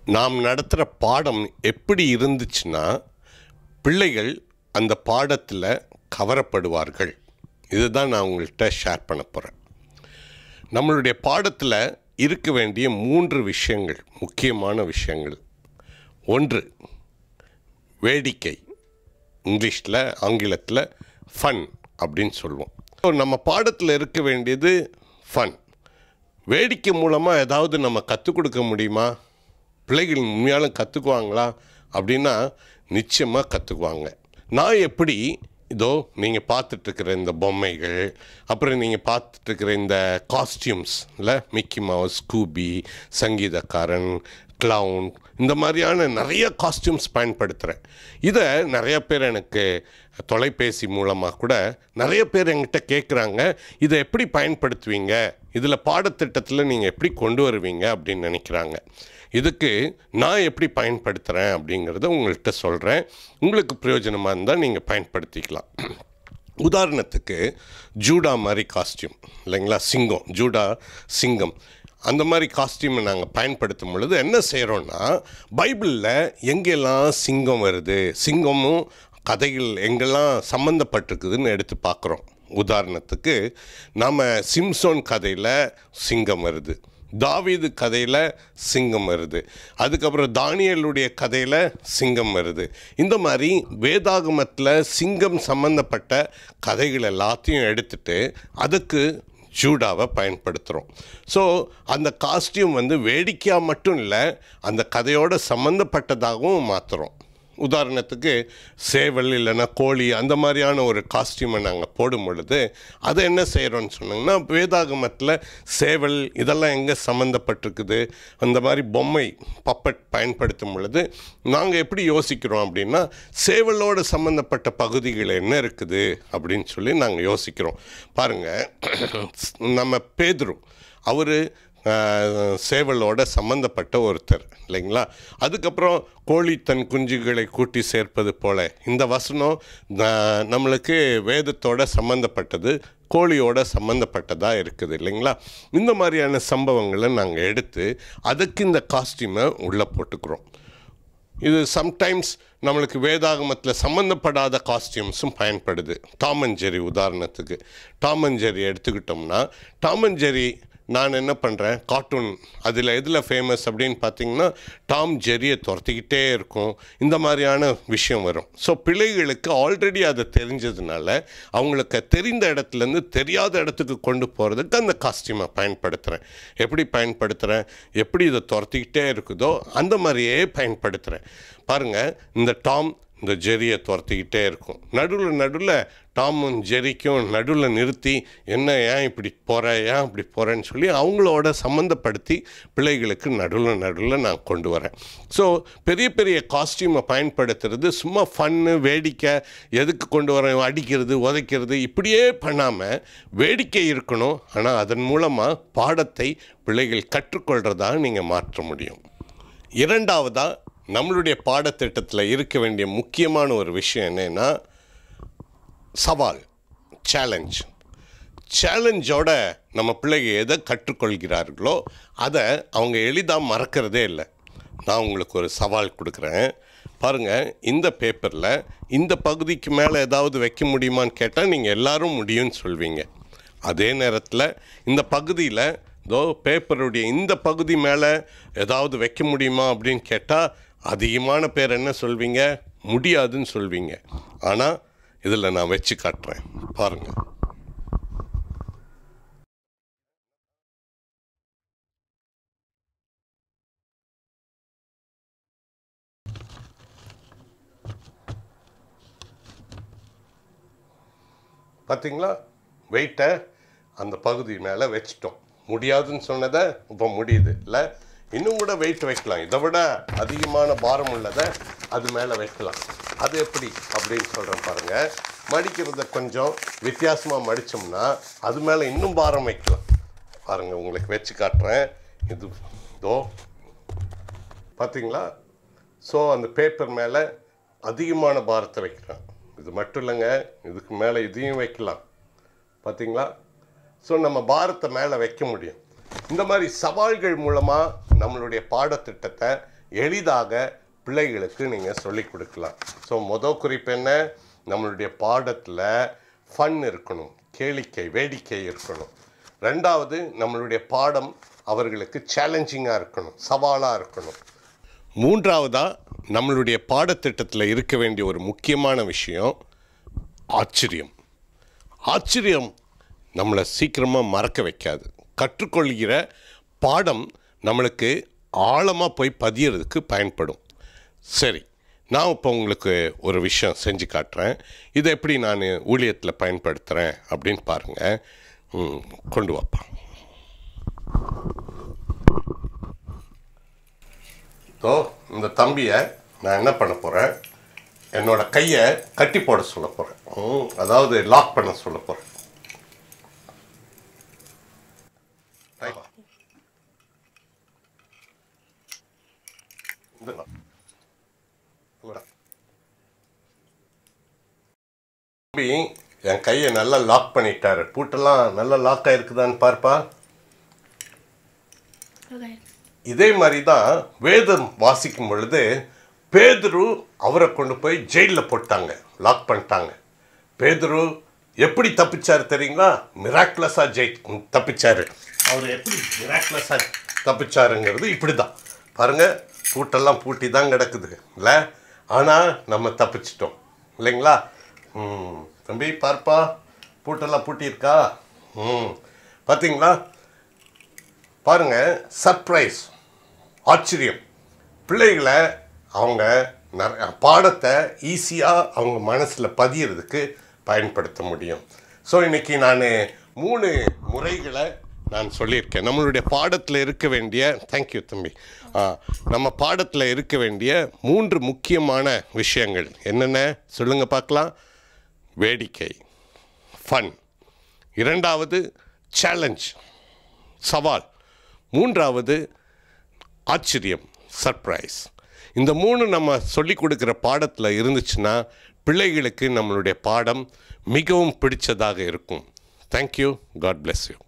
நாம் நடத்துகிற பாடம் எப்படி இருந்துச்சுன்னா பிள்ளைகள் அந்த பாடத்தில் கவரப்படுவார்கள் இதுதான் நான் உங்கள்கிட்ட ஷேர் பண்ண போகிறேன் நம்மளுடைய பாடத்தில் இருக்க வேண்டிய மூன்று விஷயங்கள் முக்கியமான விஷயங்கள் ஒன்று வேடிக்கை இங்கிலீஷில் ஆங்கிலத்தில் ஃபன் அப்படின்னு சொல்லுவோம் So, நம்ம பாடத்தில் இருக்க வேண்டியது ஃபன் வேடிக்கை மூலமாக ஏதாவது நம்ம கற்றுக் கொடுக்க முடியுமா பிள்ளைகள் உண்மையாலும் கற்றுக்குவாங்களா அப்படின்னா நிச்சயமாக கற்றுக்குவாங்க நான் எப்படி இதோ நீங்கள் பார்த்துட்ருக்கிற இந்த பொம்மைகள் அப்புறம் நீங்கள் பார்த்துட்ருக்கிற இந்த காஸ்டியூம்ஸ் இல்லை மிக்கி மவுஸ் ஸ்கூபி சங்கீதக்காரன் க்ளவுன் இந்த மாதிரியான நிறைய காஸ்டியூம்ஸ் பயன்படுத்துகிறேன் இதை நிறைய பேர் எனக்கு தொலைபேசி மூலமாக கூட நிறைய பேர் என்கிட்ட கேட்குறாங்க இதை எப்படி பயன்படுத்துவீங்க இதில் பாடத்திட்டத்தில் நீங்கள் எப்படி கொண்டு வருவீங்க அப்படின்னு நினைக்கிறாங்க இதுக்கு நான் எப்படி பயன்படுத்துகிறேன் அப்படிங்கிறத உங்கள்கிட்ட சொல்கிறேன் உங்களுக்கு பிரயோஜனமாக இருந்தால் நீங்கள் பயன்படுத்திக்கலாம் உதாரணத்துக்கு ஜூடா மாதிரி காஸ்டியூம் இல்லைங்களா சிங்கம் ஜூடா சிங்கம் அந்த மாதிரி காஸ்டியூமை நாங்கள் பயன்படுத்தும் பொழுது என்ன செய்கிறோன்னா பைபிளில் எங்கெல்லாம் சிங்கம் வருது சிங்கமும் கதைகள் எங்கெல்லாம் சம்மந்தப்பட்டிருக்குதுன்னு எடுத்து பார்க்குறோம் உதாரணத்துக்கு நாம் சிம்சோன் கதையில் சிங்கம் வருது தாவீது கதையில் சிங்கம் வருது அதுக்கப்புறம் தானியலுடைய கதையில் சிங்கம் வருது இந்த மாதிரி வேதாகமத்தில் சிங்கம் சம்மந்தப்பட்ட கதைகள் எல்லாத்தையும் எடுத்துட்டு அதுக்கு ஜூடாவை பயன்படுத்துகிறோம் ஸோ அந்த காஸ்டியூம் வந்து வேடிக்கையாக மட்டும் இல்லை அந்த கதையோட சம்மந்தப்பட்டதாகவும் மாற்றுறோம் உதாரணத்துக்கு சேவல் இல்லைன்னா கோழி அந்த மாதிரியான ஒரு காஸ்டியூமை நாங்கள் போடும் பொழுது அதை என்ன செய்கிறோன்னு சொன்னாங்கன்னா வேதாகமத்தில் சேவல் இதெல்லாம் எங்கே சம்மந்தப்பட்டிருக்குது அந்த மாதிரி பொம்மை பப்பட் பயன்படுத்தும் பொழுது நாங்கள் எப்படி யோசிக்கிறோம் அப்படின்னா சேவலோடு சம்மந்தப்பட்ட பகுதிகள் என்ன இருக்குது அப்படின்னு சொல்லி நாங்கள் யோசிக்கிறோம் பாருங்கள் நம்ம பேதுரு அவர் சேவலோட சம்மந்தப்பட்ட ஒருத்தர் இல்லைங்களா அதுக்கப்புறம் கோழி தன் குஞ்சுகளை கூட்டி சேர்ப்பது போல இந்த வசனம் ந- நம்மளுக்கு வேதத்தோட சம்மந்தப்பட்டது கோழியோட சம்மந்தப்பட்டதாக இருக்குது இல்லைங்களா இந்த மாதிரியான சம்பவங்களை நாங்கள் எடுத்து அதுக்கு இந்த காஸ்டியூமை உள்ளே போட்டுக்கிறோம் இது சம்டைம்ஸ் நம்மளுக்கு வேதாகமத்தில் சம்மந்தப்படாத காஸ்டியூம்ஸும் பயன்படுது டாம் அண்ட் ஜெரி உதாரணத்துக்கு டாம் அண்ட் ஜெரி எடுத்துக்கிட்டோம்னா டாம் அண்ட் ஜெரி நான் என்ன பண்ணுறேன் கார்ட்டூன் அதில் எதில் ஃபேமஸ் அப்படின்னு பார்த்தீங்கன்னா டாம் ஜெரியை துரத்திக்கிட்டே இருக்கும் இந்த மாதிரியான விஷயம் வரும் ஸோ பிள்ளைகளுக்கு ஆல்ரெடி அதை தெரிஞ்சதுனால அவங்களுக்கு தெரிந்த இடத்துலேருந்து தெரியாத இடத்துக்கு கொண்டு போகிறதுக்கு அந்த காஸ்டியூமை பயன்படுத்துகிறேன் எப்படி பயன்படுத்துகிறேன் எப்படி இதை துரத்திக்கிட்டே இருக்குதோ அந்த மாதிரியே பயன்படுத்துகிறேன் பாருங்கள் இந்த டாம் இந்த ஜெரியை துரத்திக்கிட்டே இருக்கும் நடுவில் நடுவில் டாமும் ஜெரிக்கும் நடுவில் நிறுத்தி என்ன ஏன் இப்படி போகிற ஏன் இப்படி போகிறேன்னு சொல்லி அவங்களோட சம்மந்தப்படுத்தி பிள்ளைகளுக்கு நடுவில் நடுவில் நான் கொண்டு வரேன் ஸோ பெரிய பெரிய காஸ்டியூமை பயன்படுத்துறது சும்மா ஃபன்னு வேடிக்கை எதுக்கு கொண்டு வரேன் அடிக்கிறது உதைக்கிறது இப்படியே பண்ணாமல் வேடிக்கை இருக்கணும் ஆனால் அதன் மூலமாக பாடத்தை பிள்ளைகள் கற்றுக்கொள்கிறதாக நீங்கள் மாற்ற முடியும் இரண்டாவதாக நம்மளுடைய பாடத்திட்டத்தில் இருக்க வேண்டிய முக்கியமான ஒரு விஷயம் என்னென்னா சவால் சேலஞ்ச் சேலஞ்சோட நம்ம பிள்ளைங்க எதை கற்றுக்கொள்கிறார்களோ அதை அவங்க எளிதாக மறக்கிறதே இல்லை நான் உங்களுக்கு ஒரு சவால் கொடுக்குறேன் பாருங்கள் இந்த பேப்பரில் இந்த பகுதிக்கு மேலே ஏதாவது வைக்க முடியுமான்னு கேட்டால் நீங்கள் எல்லாரும் முடியும்னு சொல்வீங்க அதே நேரத்தில் இந்த பகுதியில் இதோ பேப்பருடைய இந்த பகுதி மேலே ஏதாவது வைக்க முடியுமா அப்படின்னு கேட்டால் அதிகமான பேர் என்ன சொல்வீங்க முடியாதுன்னு சொல்வீங்க ஆனால் இதில் நான் வச்சு காட்டுறேன் பாருங்கள் பார்த்தீங்களா வெயிட்டை அந்த பகுதி மேலே வச்சிட்டோம் முடியாதுன்னு சொன்னதை இப்போ முடியுது இல்லை இன்னும் கூட வெயிட் வைக்கலாம் இதை விட அதிகமான பாரம் உள்ளதை அது மேலே வைக்கலாம் அது எப்படி அப்படின்னு சொல்கிறேன் பாருங்கள் மடிக்கிறத கொஞ்சம் வித்தியாசமாக மடித்தோம்னா அது மேலே இன்னும் பாரம் வைக்கலாம் பாருங்கள் உங்களுக்கு வச்சு காட்டுறேன் இது இதோ பார்த்தீங்களா ஸோ அந்த பேப்பர் மேலே அதிகமான பாரத்தை வைக்கிறேன் இது மட்டும் இல்லைங்க இதுக்கு மேலே இதையும் வைக்கலாம் பார்த்தீங்களா ஸோ நம்ம பாரத்தை மேலே வைக்க முடியும் இந்த மாதிரி சவால்கள் மூலமாக நம்மளுடைய பாடத்திட்டத்தை எளிதாக பிள்ளைகளுக்கு நீங்கள் சொல்லிக் கொடுக்கலாம் ஸோ மொதல் குறிப்பு என்ன நம்மளுடைய பாடத்தில் ஃபன் இருக்கணும் கேளிக்கை வேடிக்கை இருக்கணும் ரெண்டாவது நம்மளுடைய பாடம் அவர்களுக்கு சேலஞ்சிங்காக இருக்கணும் சவாலாக இருக்கணும் மூன்றாவதாக நம்மளுடைய பாடத்திட்டத்தில் இருக்க வேண்டிய ஒரு முக்கியமான விஷயம் ஆச்சரியம் ஆச்சரியம் நம்மளை சீக்கிரமாக மறக்க வைக்காது கற்றுக்கொள்கிற பாடம் நம்மளுக்கு ஆழமாக போய் பதியறதுக்கு பயன்படும் சரி நான் இப்போ உங்களுக்கு ஒரு விஷயம் செஞ்சு காட்டுறேன் இதை எப்படி நான் ஊழியத்தில் பயன்படுத்துகிறேன் அப்படின்னு பாருங்கள் ம், கொண்டு வாப்பா ஸோ இந்த தம்பியை நான் என்ன பண்ண போகிறேன் என்னோட கையை கட்டி போட சொல்ல போகிறேன் அதாவது லாக் பண்ண சொல்ல போகிறேன் தம்பி என் கையை நல்லா லாக் பண்ணிட்டாரு பூட்டெல்லாம் நல்லா லாக் ஆயிருக்குதான்னு பார்ப்பா Okay. இதே மாதிரி தான் வேதம் வாசிக்கும் பொழுது பேதுரு அவரை கொண்டு போய் ஜெயிலில் போட்டாங்க லாக் பண்ணிட்டாங்க பேதுரு எப்படி தப்பிச்சாரு தெரியுங்களா மிராக்லஸாக ஜெய் தப்பிச்சாரு அவர் எப்படி மிராக்லஸாக தப்பிச்சாருங்கிறது இப்படி தான் பாருங்க பூட்டெல்லாம் பூட்டி தான் கிடக்குது இல்லை ஆனால் நம்ம தப்பிச்சிட்டோம் இல்லைங்களா ம் தம்பி பார்ப்பா பூட்டெல்லாம் பூட்டியிருக்கா ம் பார்த்தீங்களா பாருங்க சர்ப்ரைஸ் ஆச்சரியம் பிள்ளைகளை அவங்க நிறைய பாடத்தை ஈஸியாக அவங்க மனசில் பதியறதுக்கு பயன்படுத்த முடியும் ஸோ இன்னைக்கு நான் மூணு முறைகளை நான் சொல்லியிருக்கேன் நம்மளுடைய பாடத்தில் இருக்க வேண்டிய தேங்க்யூ தம்பி ஆ, நம்ம பாடத்தில் இருக்க வேண்டிய மூன்று முக்கியமான விஷயங்கள் என்னென்ன சொல்லுங்கள் பார்க்கலாம் வேடிக்கை ஃபன் இரண்டாவது சேலஞ்ச் சவால் மூன்றாவது ஆச்சரியம் சர்ப்ரைஸ் இந்த மூணு நம்ம சொல்லி கொடுக்குற பாடத்தில் இருந்துச்சுன்னா பிள்ளைகளுக்கு நம்மளுடைய பாடம் மிகவும் பிடிச்சதாக இருக்கும் தேங்க்யூ காட் bless யூ